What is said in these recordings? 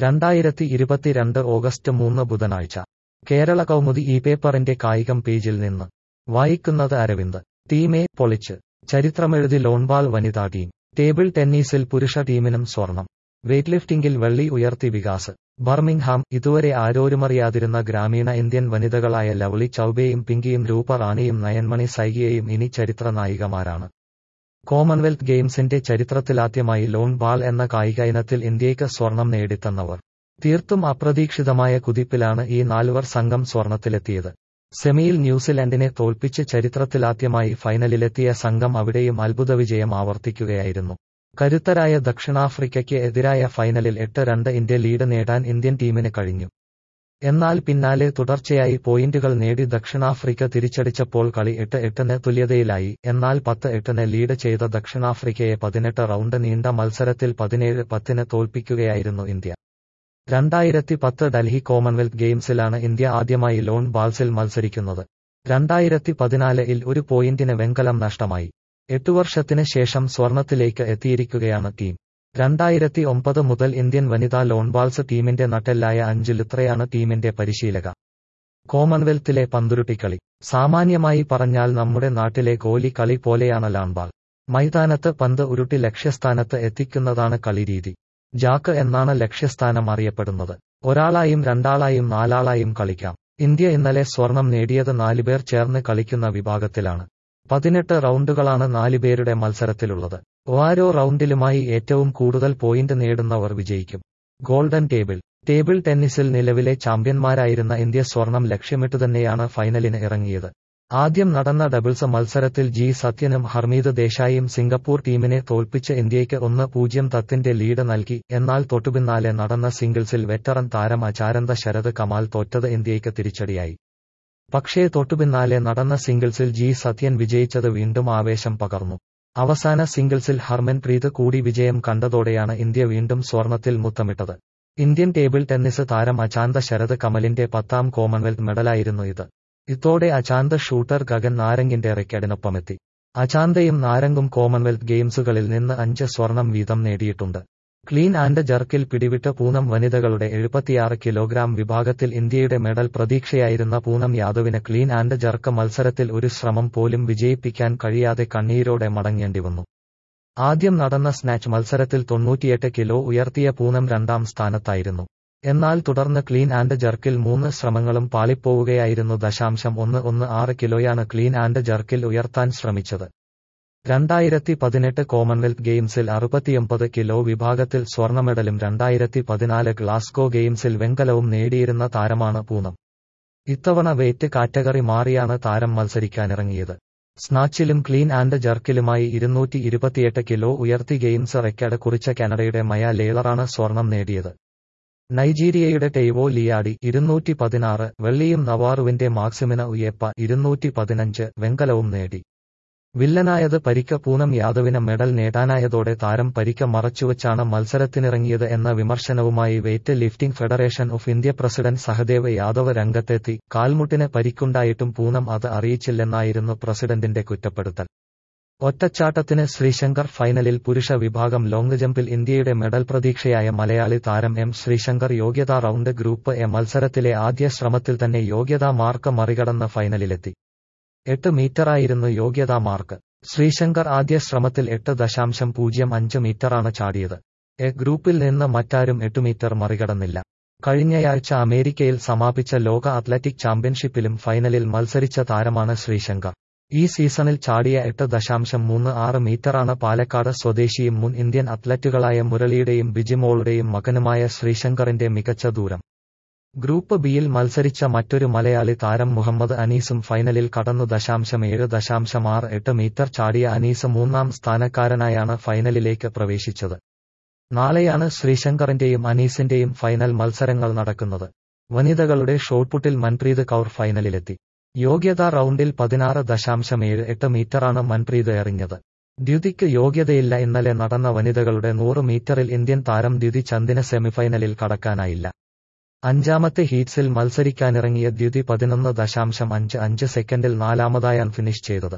രണ്ടായിരത്തി ഇരുപത്തിരണ്ട് ഓഗസ്റ്റ് മൂന്ന് ബുധനാഴ്ച കേരള കൗമുദി ഈ പേപ്പറിന്റെ കായികം പേജിൽ നിന്ന് വായിക്കുന്നത് അരവിന്ദ് ടീമെ പൊളിച്ച് ചരിത്രമെഴുതി ലോൺബാൾ വനിതാ ടീം ടേബിൾ ടെന്നീസിൽ പുരുഷ ടീമിനും സ്വർണം വെയ്റ്റ് ലിഫ്റ്റിംഗിൽ വെള്ളി ഉയർത്തി വികാസ് ബർമിംഗ്ഹാം ഇതുവരെ ആരോരുമറിയാതിരുന്ന ഗ്രാമീണ ഇന്ത്യൻ വനിതകളായ ലവ്ലി ചൌബെയും പിങ്കിയും രൂപ റാണിയും നയൻമണി സൈകിയയും ഇനി ചരിത്ര നായികമാരാണ് കോമൺവെൽത്ത് ഗെയിംസിന്റെ ചരിത്രത്തിലാദ്യമായി ലോൺ ബാൾ എന്ന കായിക ഇനത്തിൽ ഇന്ത്യയ്ക്ക് സ്വർണം നേടിത്തന്നവർ തീർത്തും അപ്രതീക്ഷിതമായ കുതിപ്പിലാണ് ഈ നാലുവർ സംഘം സ്വർണത്തിലെത്തിയത് സെമിയിൽ ന്യൂസിലൻഡിനെ തോൽപ്പിച്ച് ചരിത്രത്തിലാദ്യമായി ഫൈനലിലെത്തിയ സംഘം അവിടെയും അത്ഭുത വിജയം ആവർത്തിക്കുകയായിരുന്നു കരുത്തരായ ദക്ഷിണാഫ്രിക്കയ്ക്ക് എതിരായ ഫൈനലിൽ എട്ട് രണ്ട് ഇന്ത്യ ലീഡ് നേടാൻ ഇന്ത്യൻ ടീമിന് കഴിഞ്ഞു എന്നാൽ പിന്നാലെ തുടർച്ചയായി പോയിന്റുകൾ നേടി ദക്ഷിണാഫ്രിക്ക തിരിച്ചടിച്ചപ്പോൾ കളി എട്ട് എട്ടിന് തുല്യതയിലായി എന്നാൽ പത്ത് എട്ടിന് ലീഡ് ചെയ്ത ദക്ഷിണാഫ്രിക്കയെ പതിനെട്ട് റൗണ്ട് നീണ്ട മത്സരത്തിൽ പതിനേഴ് പത്തിന് തോൽപ്പിക്കുകയായിരുന്നു ഇന്ത്യ രണ്ടായിരത്തി പത്ത് ഡൽഹി കോമൺവെൽത്ത് ഗെയിംസിലാണ് ഇന്ത്യ ആദ്യമായി ലോൺ ബാൾസിൽ മത്സരിക്കുന്നത് രണ്ടായിരത്തി പതിനാലിൽ ഒരു പോയിന്റിന് വെങ്കലം നഷ്ടമായി എട്ടു വർഷത്തിന് ശേഷം സ്വർണത്തിലേക്ക് എത്തിയിരിക്കുകയാണ് ടീം രണ്ടായിരത്തി ഒമ്പത് മുതൽ ഇന്ത്യൻ വനിതാ ലോൺബാൾസ് ടീമിന്റെ നട്ടെല്ലായ അഞ്ച് ലുത്രയാണ് ടീമിന്റെ പരിശീലക കോമൺവെൽത്തിലെ പന്തുരുട്ടിക്കളി സാമാന്യമായി പറഞ്ഞാൽ നമ്മുടെ നാട്ടിലെ ഗോലി കളി പോലെയാണ് ലാൺബാൾ മൈതാനത്ത് പന്ത് ഉരുട്ടി ലക്ഷ്യസ്ഥാനത്ത് എത്തിക്കുന്നതാണ് കളിരീതി ജാക്ക് എന്നാണ് ലക്ഷ്യസ്ഥാനം അറിയപ്പെടുന്നത് ഒരാളായും രണ്ടാളായും നാലാളായും കളിക്കാം ഇന്ത്യ ഇന്നലെ സ്വർണം നേടിയത് നാലുപേർ ചേർന്ന് കളിക്കുന്ന വിഭാഗത്തിലാണ് പതിനെട്ട് റൗണ്ടുകളാണ് നാലുപേരുടെ മത്സരത്തിലുള്ളത് ഓരോ റൗണ്ടിലുമായി ഏറ്റവും കൂടുതൽ പോയിന്റ് നേടുന്നവർ വിജയിക്കും ഗോൾഡൻ ടേബിൾ ടേബിൾ ടെന്നീസിൽ നിലവിലെ ചാമ്പ്യന്മാരായിരുന്ന ഇന്ത്യ സ്വർണം ലക്ഷ്യമിട്ടുതന്നെയാണ് ഫൈനലിന് ഇറങ്ങിയത് ആദ്യം നടന്ന ഡബിൾസ് മത്സരത്തിൽ ജി സത്യനും ഹർമീത് ദേശായിയും സിംഗപ്പൂർ ടീമിനെ തോൽപ്പിച്ച് ഇന്ത്യയ്ക്ക് ഒന്ന് പൂജ്യം തത്തിന്റെ ലീഡ് നൽകി എന്നാൽ തൊട്ടുപിന്നാലെ നടന്ന സിംഗിൾസിൽ വെറ്ററൻ താരം അചാരന്ത ശരത് കമാൽ തോറ്റത് ഇന്ത്യയ്ക്ക് തിരിച്ചടിയായി പക്ഷേ തൊട്ടുപിന്നാലെ നടന്ന സിംഗിൾസിൽ ജി സത്യൻ വിജയിച്ചത് വീണ്ടും ആവേശം പകർന്നു അവസാന സിംഗിൾസിൽ ഹർമൻപ്രീത് കൂടി വിജയം കണ്ടതോടെയാണ് ഇന്ത്യ വീണ്ടും സ്വർണത്തിൽ മുത്തമിട്ടത് ഇന്ത്യൻ ടേബിൾ ടെന്നീസ് താരം അചാന്ത ശരത് കമലിന്റെ പത്താം കോമൺവെൽത്ത് മെഡലായിരുന്നു ഇത് ഇതോടെ അചാന്ത ഷൂട്ടർ ഗഗൻ നാരംഗിന്റെ റെക്കോർഡിനൊപ്പമെത്തി അചാന്തയും നാരംഗും കോമൺവെൽത്ത് ഗെയിംസുകളിൽ നിന്ന് അഞ്ച് സ്വർണം വീതം നേടിയിട്ടുണ്ട് ക്ലീൻ ആൻഡ് ജർക്കിൽ പിടിവിട്ട പൂനം വനിതകളുടെ എഴുപത്തിയാറ് കിലോഗ്രാം വിഭാഗത്തിൽ ഇന്ത്യയുടെ മെഡൽ പ്രതീക്ഷയായിരുന്ന പൂനം യാദവിന് ക്ലീൻ ആൻഡ് ജർക്ക് മത്സരത്തിൽ ഒരു ശ്രമം പോലും വിജയിപ്പിക്കാൻ കഴിയാതെ കണ്ണീരോടെ മടങ്ങേണ്ടി വന്നു ആദ്യം നടന്ന സ്നാച്ച് മത്സരത്തിൽ തൊണ്ണൂറ്റിയെട്ട് കിലോ ഉയർത്തിയ പൂനം രണ്ടാം സ്ഥാനത്തായിരുന്നു എന്നാൽ തുടർന്ന് ക്ലീൻ ആൻഡ് ജർക്കിൽ മൂന്ന് ശ്രമങ്ങളും പാളിപ്പോവുകയായിരുന്നു ദശാംശം ഒന്ന് ഒന്ന് ആറ് കിലോയാണ് ക്ലീൻ ആൻഡ് ജർക്കിൽ ഉയർത്താൻ ശ്രമിച്ചത് രണ്ടായിരത്തി പതിനെട്ട് കോമൺവെൽത്ത് ഗെയിംസിൽ അറുപത്തിയൊമ്പത് കിലോ വിഭാഗത്തിൽ സ്വർണമെഡലും രണ്ടായിരത്തി പതിനാല് ഗ്ലാസ്ഗോ ഗെയിംസിൽ വെങ്കലവും നേടിയിരുന്ന താരമാണ് പൂനം ഇത്തവണ വെയ്റ്റ് കാറ്റഗറി മാറിയാണ് താരം മത്സരിക്കാനിറങ്ങിയത് സ്നാച്ചിലും ക്ലീൻ ആൻഡ് ജർക്കിലുമായി ഇരുന്നൂറ്റി ഇരുപത്തിയെട്ട് കിലോ ഉയർത്തി ഗെയിംസ് റെക്കോർഡ് കുറിച്ച കാനഡയുടെ മയ ലേളറാണ് സ്വർണം നേടിയത് നൈജീരിയയുടെ ടെയ്വോ ലിയാഡി ഇരുന്നൂറ്റി പതിനാറ് വെള്ളിയും നവാറുവിന്റെ മാക്സിമിന ഉയപ്പ ഇരുന്നൂറ്റി പതിനഞ്ച് വെങ്കലവും നേടി വില്ലനായത് പരിക്ക പൂനം യാദവിന് മെഡൽ നേടാനായതോടെ താരം പരിക്ക മറച്ചുവച്ചാണ് മത്സരത്തിനിറങ്ങിയത് എന്ന വിമർശനവുമായി weightlifting federation of India president Sahdev Yadav രംഗത്തെത്തി കാൽമുട്ടിന് പരിക്കുണ്ടായിട്ടും പൂനം അത് അറിയിച്ചില്ലെന്നായിരുന്നു പ്രസിഡന്റിന്റെ കുറ്റപ്പെടുത്തൽ ഒറ്റച്ചാട്ടത്തിന് ശ്രീശങ്കർ ഫൈനലിൽ പുരുഷ വിഭാഗം ലോങ് ജമ്പിൽ ഇന്ത്യയുടെ മെഡൽ പ്രതീക്ഷയായ മലയാളി താരം എം ശ്രീശങ്കർ യോഗ്യതാ റൗണ്ട് ഗ്രൂപ്പ് എ മത്സരത്തിലെ ആദ്യ ശ്രമത്തിൽ തന്നെ യോഗ്യതാ മാർക്ക് മറികടന്ന് ഫൈനലിലെത്തി എട്ട് മീറ്ററായിരുന്നു യോഗ്യതാ മാർക്ക് ശ്രീശങ്കർ ആദ്യ ശ്രമത്തിൽ എട്ട് ദശാംശം പൂജ്യം അഞ്ച് മീറ്ററാണ് ചാടിയത് എ ഗ്രൂപ്പിൽ നിന്ന് മറ്റാരും എട്ട് മീറ്റർ മറികടന്നില്ല കഴിഞ്ഞയാഴ്ച അമേരിക്കയിൽ സമാപിച്ച ലോക അത്ലറ്റിക് ചാമ്പ്യൻഷിപ്പിലും ഫൈനലിൽ മത്സരിച്ച താരമാണ് ശ്രീശങ്കർ ഈ സീസണിൽ ചാടിയ എട്ട് ദശാംശം മൂന്ന് ആറ് മീറ്ററാണ് പാലക്കാട് സ്വദേശിയും മുൻ ഇന്ത്യൻ അത്ലറ്റുകളായ മുരളിയുടെയും ബിജിമോളുടെയും മകനുമായ ശ്രീശങ്കറിന്റെ മികച്ച ദൂരം ഗ്രൂപ്പ് ബിയിൽ മത്സരിച്ച മറ്റൊരു മലയാളി താരം മുഹമ്മദ് അനീസും ഫൈനലിൽ കടന്നു ദശാംശം ഏഴ് ദശാംശം ആറ് എട്ട് മീറ്റർ ചാടിയ അനീസ് മൂന്നാം സ്ഥാനക്കാരനായാണ് ഫൈനലിലേക്ക് പ്രവേശിച്ചത് നാളെയാണ് ശ്രീശങ്കറിന്റെയും അനീസിന്റെയും ഫൈനൽ മത്സരങ്ങൾ നടക്കുന്നത് വനിതകളുടെ ഷോട്ട്പുട്ടിൽ മൻപ്രീത് കൗർ ഫൈനലിലെത്തി യോഗ്യതാ റൗണ്ടിൽ പതിനാറ് ദശാംശം ഏഴ് എട്ട് മീറ്ററാണ് മൻപ്രീത് എറിഞ്ഞത് ദ്യുതിക്ക് യോഗ്യതയില്ല ഇന്നലെ നടന്ന വനിതകളുടെ നൂറ് മീറ്ററിൽ ഇന്ത്യൻ താരം ദ്യുതി ചന്ദിന് സെമിഫൈനലിൽ കടക്കാനായില്ല അഞ്ചാമത്തെ ഹീറ്റ്സിൽ മത്സരിക്കാനിറങ്ങിയ ദ്യുതി പതിനൊന്ന് ദശാംശം അഞ്ച് അഞ്ച് സെക്കൻഡിൽ നാലാമതായാണ് ഫിനിഷ് ചെയ്തത്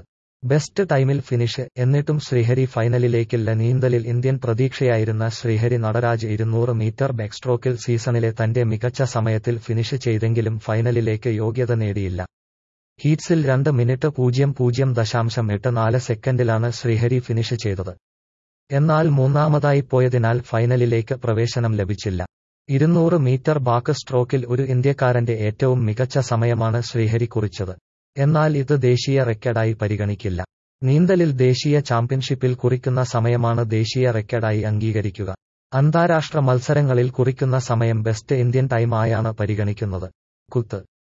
ബെസ്റ്റ് ടൈമിൽ ഫിനിഷ് എന്നിട്ടും ശ്രീഹരി ഫൈനലിലേക്കില്ല നീന്തലിൽ ഇന്ത്യൻ പ്രതീക്ഷയായിരുന്ന ശ്രീഹരി നടരാജ് ഇരുന്നൂറ് മീറ്റർ ബാക്സ്ട്രോക്കിൽ സീസണിലെ തന്റെ മികച്ച സമയത്തിൽ ഫിനിഷ് ചെയ്തെങ്കിലും ഫൈനലിലേക്ക് യോഗ്യത നേടിയില്ല ഹീറ്റ്സിൽ രണ്ട് മിനിറ്റ് പൂജ്യം പൂജ്യം ദശാംശം എട്ട് നാല് സെക്കൻഡിലാണ് ശ്രീഹരി ഫിനിഷ് ചെയ്തത് എന്നാൽ മൂന്നാമതായി പോയതിനാൽ ഫൈനലിലേക്ക് പ്രവേശനം ലഭിച്ചില്ല ഇരുന്നൂറ് മീറ്റർ ബാക്ക് സ്ട്രോക്കിൽ ഒരു ഇന്ത്യക്കാരന്റെ ഏറ്റവും മികച്ച സമയമാണ് ശ്രീഹരി കുറിച്ചത് എന്നാൽ ഇത് ദേശീയ റെക്കോർഡായി പരിഗണിക്കില്ല നീന്തലിൽ ദേശീയ ചാമ്പ്യൻഷിപ്പിൽ കുറിക്കുന്ന സമയമാണ് ദേശീയ റെക്കോർഡായി അംഗീകരിക്കുക അന്താരാഷ്ട്ര മത്സരങ്ങളിൽ കുറിക്കുന്ന സമയം ബെസ്റ്റ് ഇന്ത്യൻ ടൈം ആയാണ് പരിഗണിക്കുന്നത് കുത്ത്